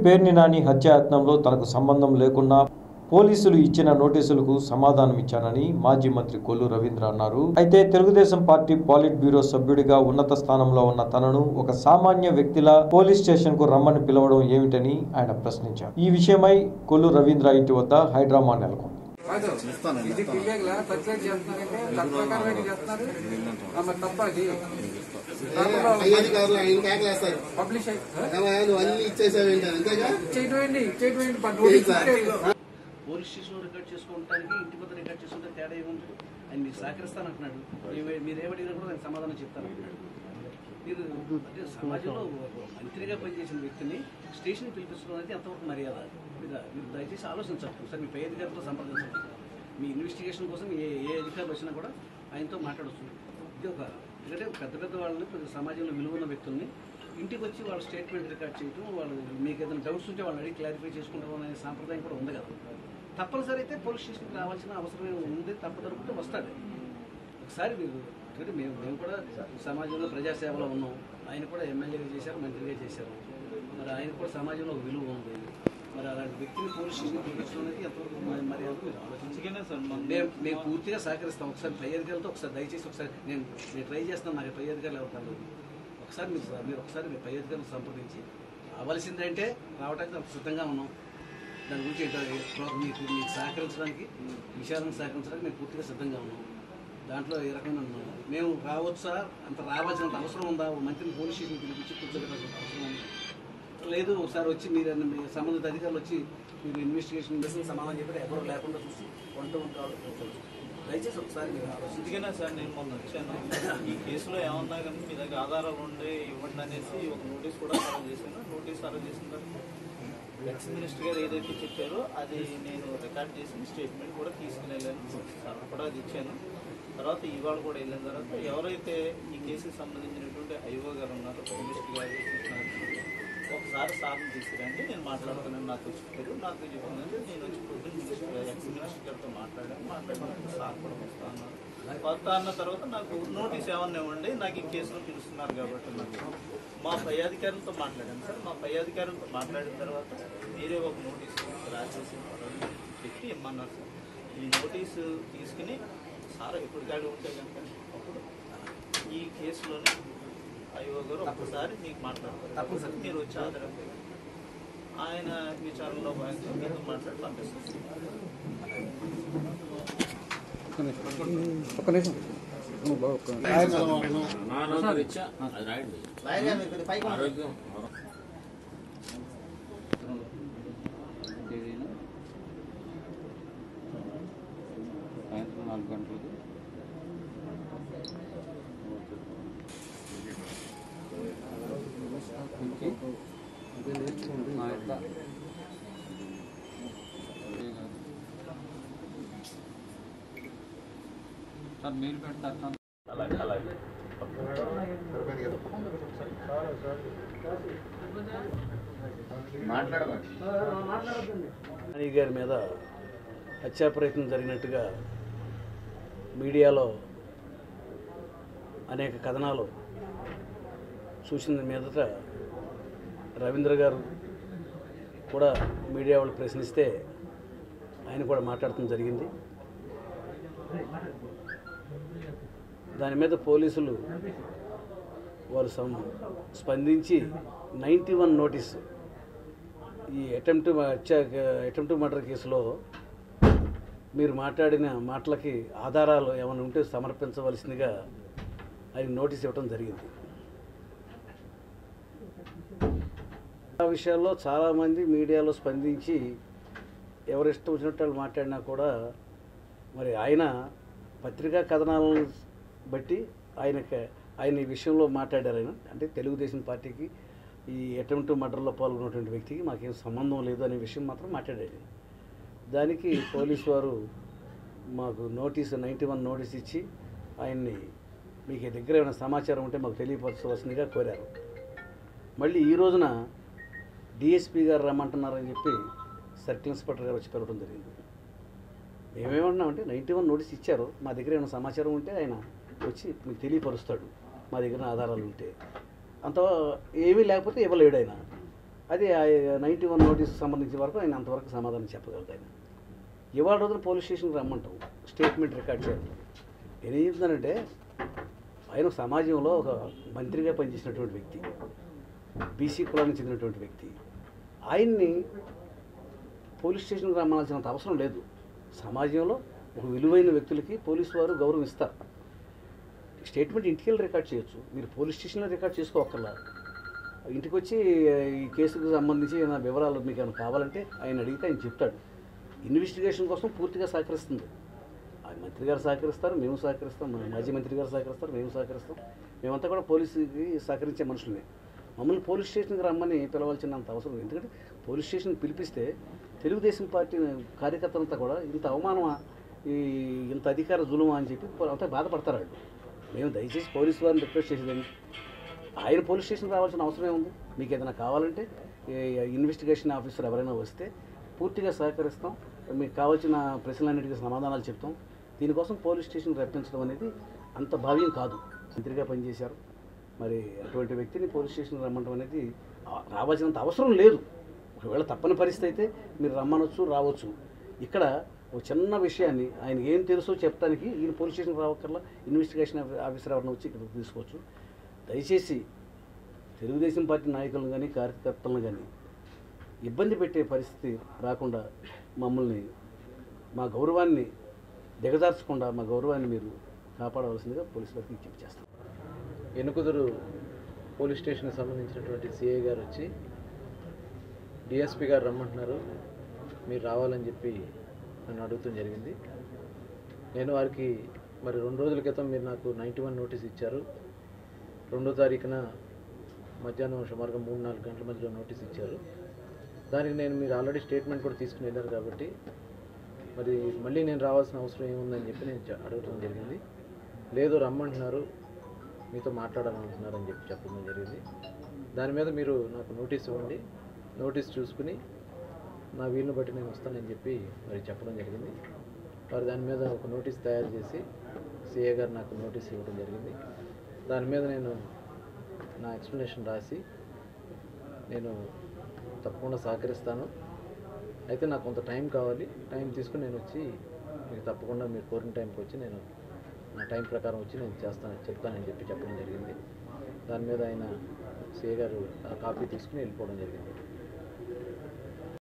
పేర్ని నాని హత్యాయత్నంలో తనకు సంబంధం లేకున్నా పోలీసులు ఇచ్చిన నోటీసులకు సమాధానం ఇచ్చానని మాజీ మంత్రి కొల్లు రవీంద్ర అన్నారు అయితే తెలుగుదేశం పార్టీ పాలిట్ బ్యూరో సభ్యుడిగా ఉన్నత స్థానంలో ఉన్న తనను ఒక సామాన్య వ్యక్తిలా పోలీస్ స్టేషన్ కు రమ్మని పిలవడం ఏమిటని ఆయన ప్రశ్నించారు ఈ విషయమై కొల్లు రవీంద్ర ఇంటి వద్ద హైడ్రామా నెలకొంది కాదు ఇది క్లియర్గా పర్చేజ్ చేస్తున్నారంటే తత్ప్రకారమే చేస్తున్నారు ఆ, మరి తప్ప అది దాంట్లో పై అధికారులు ఆయన కేకలేస్తారు పబ్లిష్ అయి ఏమయ్యా నువ్వు అన్ని ఇచ్చేసావేంటి అంతేగా చేయటం ఏంటి చేయటం ఏంటి పది రోజులు ఇస్తే పోలీస్ స్టేషన్లో రికార్డ్ చేసుకోవడానికి ఇంటి వద్ద రికార్డ్ చేసుకుంటే తేడా ఏముంది ఆయన మీరు సహకరిస్తానంటున్నాడు ఏమే- మీరు ఏమడిగినా కూడా నేను సమాధానం చెప్తాను అంటున్నాడు మీరు అంటే సమాజంలో ఒక మంత్రిగా పనిచేసిన వ్యక్తిని స్టేషన్ పిలిపించడం అనేది ఎంతవరకు మర్యాద మీరు మీరు దయచేసి ఆలోచించాలి ఒకసారి మీ పై అధికారులతో సంప్రదించండి మీ ఇన్వెస్టిగేషన్ కోసం ఏ ఏ అధికారులు వచ్చినా కూడా ఆయనతో మాట్లాడవచ్చు ఇది ఒక ఎందుకంటే పెద్ద పెద్ద వాళ్ళని కొంచెం సమాజంలో విలువ ఉన్న వ్యక్తుల్ని ఇంటికి వచ్చి వాళ్ళ స్టేట్మెంట్ రికార్డ్ చేయడం వాళ్ళు మీకు ఏదైనా డౌట్స్ ఉంటే వాళ్ళని అడిగి క్లారిఫై చేసుకుంటాం అనే సాంప్రదాయం కూడా ఉంది కదా తప్పనిసరి అయితే పోలీస్ స్టేషన్కి రావాల్సిన అవసరం ఉంది తప్పదనుకుంటే వస్తాడు ఒకసారి మీరు ఎందుకంటే మేము మేము కూడా సమాజంలో ప్రజాసేవలో ఉన్నాం ఆయన కూడా ఎమ్మెల్యేగా చేశారు మంత్రిగా చేశారు మరి ఆయన కూడా సమాజంలో ఒక విలువ ఉంది మరి అలాంటి వ్యక్తిని పోలీస్ స్టేషన్ పంపించడం అనేది ఎంతవరకు మరి మర్యాద మీరు ఆలోచించగలనే మేము మేము పూర్తిగా సహకరిస్తాం ఒకసారి పై అధికారులతో ఒకసారి దయచేసి ఒకసారి నేను నేను ట్రై చేస్తాను నాకు పై అధికారులు ఎవరు కలదు ఒకసారి మీరు మీరు ఒకసారి మీ పై అధికారులు సంప్రదించి రావాల్సిందంటే రావడానికి అంత సిద్ధంగా ఉన్నాం దాని గురించి ఏంటో మీకు మీకు సహకరించడానికి విషయాలను సహకరించడానికి మేము పూర్తిగా సిద్ధంగా ఉన్నాం దాంట్లో ఏ రకమైన ఉన్నాం. మేము రావచ్చా అంత రావాల్సినంత అవసరం ఉందా ఓ మంత్రిని పోలీస్ స్టేషన్ పిలిపించి కూర్చోబెట్టాల్సిన అవసరం ఉంది లేదు ఒకసారి వచ్చి మీరు అన్న- మీ సంబంధిత అధికారులు వచ్చి మీరు ఇన్వెస్టిగేషన్ చేసి సమాధానం చెప్పి ఎవరు లేకుండా చూసి వంట ఉంటారు దయచేసి ఒకసారి మీరు ఆలోచించి అందుకనే సార్ నేను మొన్న వచ్చాను ఈ కేసులో ఏమన్నా కానీ మీ దగ్గర ఆధారాలు ఉండే ఇవ్వండి అనేసి ఒక నోటీస్ కూడా అరెస్ట్ చేశాను నోటీస్ అరెస్ట్ చేసిన తర్వాత ఎక్స్ మినిస్టర్ గారు ఏదైతే చెప్పారో అది నేను రికార్డ్ చేసిన స్టేట్మెంట్ కూడా తీసుకుని వెళ్ళాను సార్ కూడా అది ఇచ్చాను తర్వాత ఇవాళ కూడా వెళ్ళిన తర్వాత ఎవరైతే ఈ కేసుకి సంబంధించినటువంటి ఐఓ గారు ఉన్నారో మినిస్టర్ గారు కృష్ణారెడ్డి గారు, ఒకసారి సార్ని తీసుకురండి నేను మాట్లాడుతున్నాను నాకు చెప్పారు నాకు చెప్పిందంటే నేను వచ్చి పొద్దున్న మినిస్టర్ ఎక్స్ మినిస్టర్ గారితో మాట్లాడాను మాట్లాడినప్పుడు సార్ కూడా వస్తా అన్నారు వస్తా అన్న తర్వాత నాకు నోటీస్ ఏమన్నా ఇవ్వండి నాకు ఈ కేసులో పిలుస్తున్నారు కాబట్టి నాకు మా పై అధికారులతో మాట్లాడాను సార్ మా పై అధికారులతో మాట్లాడిన తర్వాత మీరే ఒక నోటీస్ రాసేసి పెట్టి ఇమ్మన్నారు సార్ ఈ నోటీసు తీసుకుని సార్ ఎప్పుడు కాడి ఉంటే కనుక అప్పుడు ఈ కేసులోనే ఐఓ గారు ఒక్కసారి మీకు మాట్లాడతారు తప్పనిసరి. మీరు వచ్చి ఆధారం ఆయన విచారణలో భాగంగా మీతో మాట్లాడి పంపిస్తారు ఒక్క నిమిషం సాయంత్రం నాలుగు గంటలకు నుంచి మా యొక్క సార్ మెయిల్ పెడతారు సార్ నాని గారి మీద హత్యా ప్రయత్నం జరిగినట్టుగా మీడియాలో అనేక కథనాలు చూసిన మీదట రవీంద్ర గారు కూడా మీడియా వాళ్ళు ప్రశ్నిస్తే ఆయన కూడా మాట్లాడటం జరిగింది దాని మీద పోలీసులు వారు సం- స్పందించి నైంటీ వన్ నోటీసు ఈ అటెంప్ట్ అటెంప్ట్ మర్డర్ కేసులో మీరు మాట్లాడిన మాటలకి ఆధారాలు ఏమైనా ఉంటే సమర్పించవలసిందిగా ఆయన నోటీస్ ఇవ్వడం జరిగింది ఆ విషయాల్లో చాలామంది మీడియాలో స్పందించి ఎవరు ఇష్టం వచ్చినట్టు వాళ్ళు మాట్లాడినా కూడా మరి ఆయన పత్రికా కథనాలను బట్టి ఆయనకి ఆయన ఈ విషయంలో మాట్లాడారు ఆయన అంటే తెలుగుదేశం పార్టీకి ఈ అటెంప్ట్ మర్డర్లో పాల్గొన్నటువంటి వ్యక్తికి మాకేం సంబంధం లేదు అనే విషయం మాత్రం మాట్లాడాడు దానికి పోలీసు వారు మాకు నోటీస్ నైంటీ వన్ నోటీస్ ఇచ్చి ఆయన్ని మీకు దగ్గర ఏమైనా సమాచారం ఉంటే మాకు తెలియపరచవలసిందిగా కోరారు మళ్ళీ ఈ రోజున డిఎస్పీ గారు రమ్మంటున్నారని చెప్పి సర్కిల్ ఇన్స్పెక్టర్ గారు వచ్చి పిలవడం జరిగింది మేమేమన్నామంటే నైంటీ వన్ నోటీస్ ఇచ్చారు మా దగ్గర ఏమైనా సమాచారం ఉంటే ఆయన వచ్చి మీకు తెలియపరుస్తాడు మా దగ్గర ఆధారాలు ఉంటే అంత ఏమీ లేకపోతే ఇవ్వలేడు ఆయన అది నైంటీ వన్ నోటీస్ సంబంధించిన వరకు ఆయన అంతవరకు సమాధానం చెప్పగలడు ఆయన ఇవాళ రోజున పోలీస్ స్టేషన్కి రమ్మంటాం స్టేట్మెంట్ రికార్డ్ చేయాలి నేనేం చెప్తున్నానంటే ఆయన సమాజంలో ఒక మంత్రిగా పనిచేసినటువంటి వ్యక్తి బీసీ కులానికి చెందినటువంటి వ్యక్తి ఆయన్ని పోలీస్ స్టేషన్కి రమ్మాల్సినంత అవసరం లేదు సమాజంలో ఒక విలువైన వ్యక్తులకి పోలీసు వారు గౌరవం ఇస్తారు స్టేట్మెంట్ ఇంటికి వెళ్ళి రికార్డ్ చేయొచ్చు మీరు పోలీస్ స్టేషన్లో రికార్డ్ చేసుకోవక్కర్లా ఇంటికి వచ్చి ఈ కేసుకు సంబంధించి ఏమైనా వివరాలు మీకు ఏమైనా కావాలంటే ఆయన అడిగితే ఆయన చెప్తాడు ఇన్వెస్టిగేషన్ కోసం పూర్తిగా సహకరిస్తుంది ఆ మంత్రి గారు సహకరిస్తారు మేము సహకరిస్తాం మన మాజీ మంత్రి గారు సహకరిస్తారు మేము సహకరిస్తాం మేమంతా కూడా పోలీసుకి సహకరించే మనుషులమే మమ్మల్ని పోలీస్ స్టేషన్కి రమ్మని పిలవాల్సినంత అవసరం లేదు. ఎందుకంటే పోలీస్ స్టేషన్కి పిలిపిస్తే తెలుగుదేశం పార్టీ కార్యకర్తలంతా కూడా ఇంత అవమానమా ఈ ఇంత అధికార జులుమా అని చెప్పి అంతా బాధపడతారు వాళ్ళు మేము దయచేసి పోలీసు వారిని రిక్వెస్ట్ చేసేదండి ఆయన పోలీస్ స్టేషన్ రావాల్సిన అవసరం ఏముంది మీకు ఏదైనా కావాలంటే ఈ ఇన్వెస్టిగేషన్ ఆఫీసర్ ఎవరైనా వస్తే పూర్తిగా సహకరిస్తాం మీకు కావాల్సిన ప్రశ్నలన్నిటికీ సమాధానాలు చెప్తాం దీనికోసం పోలీస్ స్టేషన్ రప్పించడం అనేది అంత భావ్యం కాదు మంత్రిగా పనిచేశారు మరి అటువంటి వ్యక్తిని పోలీస్ స్టేషన్ రమ్మంటం అనేది ఆ- రావాల్సినంత అవసరం లేదు ఒకవేళ తప్పని పరిస్థితి అయితే మీరు రమ్మనొచ్చు రావచ్చు ఇక్కడ ఒక చిన్న విషయాన్ని ఆయన ఏం తెలుసో చెప్తానికి ఈయన పోలీస్ స్టేషన్ రావక్కర్లా ఇన్వెస్టిగేషన్ ఆఫీసర్ ఎవరైనా వచ్చి ఇక్కడ తీసుకోవచ్చు దయచేసి తెలుగుదేశం పార్టీ నాయకులను కానీ కార్యకర్తలను కానీ ఇబ్బంది పెట్టే పరిస్థితి రాకుండా మమ్మల్ని మా గౌరవాన్ని దిగజార్చకుండా మా గౌరవాన్ని మీరు కాపాడవలసిందిగా పోలీసు వారికి విజ్ఞప్తి చేస్తాం ఎనుకుదురు పోలీస్ స్టేషన్కి సంబంధించినటువంటి సిఐ గారు వచ్చి డిఎస్పి గారు రమ్మంటున్నారు మీరు రావాలని చెప్పి నన్ను అడుగుతాం జరిగింది నేను వారికి మరి రెండు రోజుల క్రితం మీరు నాకు నైంటీ వన్ నోటీస్ ఇచ్చారు రెండో తారీఖున మధ్యాహ్నం సుమారుగా మూడు నాలుగు గంటల మధ్యలో నోటీస్ ఇచ్చారు దానికి నేను మీరు ఆల్రెడీ స్టేట్మెంట్ కూడా తీసుకుని వెళ్ళారు కాబట్టి మరి మళ్ళీ నేను రావాల్సిన అవసరం ఏముందని చెప్పి నేను చ- అడగటం జరిగింది లేదు రమ్మంటున్నారు మీతో మాట్లాడాలనుకుంటున్నారు అని చెప్పి చెప్పడం జరిగింది దాని మీద మీరు నాకు నోటీస్ ఇవ్వండి నోటీస్ చూసుకుని నా వీలుని బట్టి నేను వస్తానని చెప్పి మరి చెప్పడం జరిగింది వారు దాని మీద ఒక నోటీస్ తయారు చేసి సిఏ గారు నాకు నోటీస్ ఇవ్వడం జరిగింది దాని మీద నేను నా ఎక్స్ప్లెనేషన్ రాసి నేను తప్పకుండా సహకరిస్తాను అయితే నాకు కొంత టైం కావాలి టైం తీసుకుని నేను వచ్చి మీకు తప్పకుండా మీరు కోరిన టైంకి వచ్చి నేను నా టైం ప్రకారం వచ్చి నేను చేస్తాను చెప్తానని చెప్పి చెప్పడం జరిగింది దాని మీద ఆయన సిఏ గారు ఆ కాపీ తీసుకుని వెళ్ళిపోవడం జరిగింది